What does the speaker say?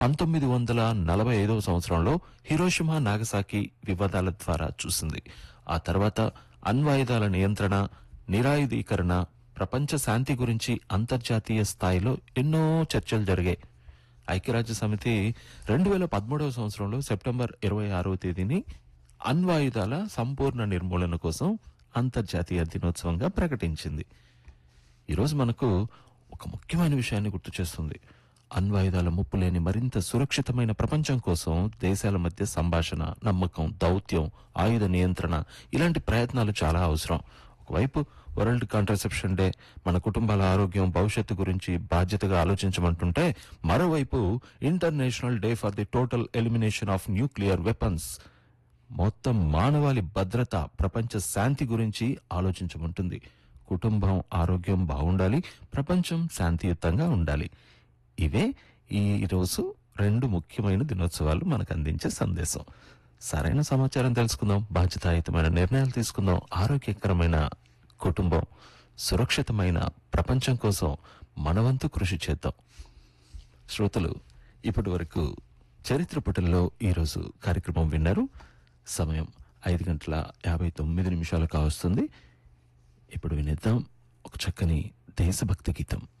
పంతొమ్మిది వందల నలభై ఐదవ సంవత్సరంలో హిరోషిమా నాగసాకి వివాదాల ద్వారా చూసింది ఆ తర్వాత అణ్వాయుధాల నియంత్రణ నిరాయుధీకరణ ప్రపంచ శాంతి గురించి అంతర్జాతీయ స్థాయిలో ఎన్నో చర్చలు జరిగాయి ఐక్యరాజ్య సమితి రెండు వేల పదమూడవ సంవత్సరంలో సెప్టెంబర్ ఇరవై ఆరవ తేదీని అణ్వాయుధాల సంపూర్ణ నిర్మూలన కోసం అంతర్జాతీయ దినోత్సవంగా ప్రకటించింది ఈరోజు మనకు ఒక ముఖ్యమైన విషయాన్ని గుర్తు చేస్తుంది అణ్వాయుధాల ముప్పు లేని మరింత సురక్షితమైన ప్రపంచం కోసం దేశాల మధ్య సంభాషణ నమ్మకం దౌత్యం ఆయుధ నియంత్రణ ఇలాంటి ప్రయత్నాలు చాలా అవసరం ఒకవైపు వరల్డ్ కాంట్రసెప్షన్ డే మన కుటుంబాల ఆరోగ్యం భవిష్యత్తు గురించి బాధ్యతగా ఆలోచించమంటుంటే మరోవైపు International Day for the Total Elimination of Nuclear Weapons మొత్తం మానవాళి భద్రత ప్రపంచ శాంతి గురించి ఆలోచించమంటుంది కుటుంబం ఆరోగ్యం బాగుండాలి ప్రపంచం శాంతియుతంగా ఉండాలి ఇవే ఈ రోజు రెండు ముఖ్యమైన దినోత్సవాలు మనకు అందించే సందేశం సరైన సమాచారం తెలుసుకుందాం బాధ్యతాయుతమైన నిర్ణయాలు తీసుకుందాం ఆరోగ్యకరమైన కుటుంబం సురక్షితమైన ప్రపంచం కోసం మనవంతు కృషి చేద్దాం శ్రోతలు ఇప్పటి వరకు చరిత్ర పుటల్లో ఈరోజు కార్యక్రమం విన్నారు సమయం ఐదు గంటల యాభై తొమ్మిది నిమిషాలు కావస్తుంది ఇప్పుడు వినిద్దాం ఒక చక్కని దేశభక్తి గీతం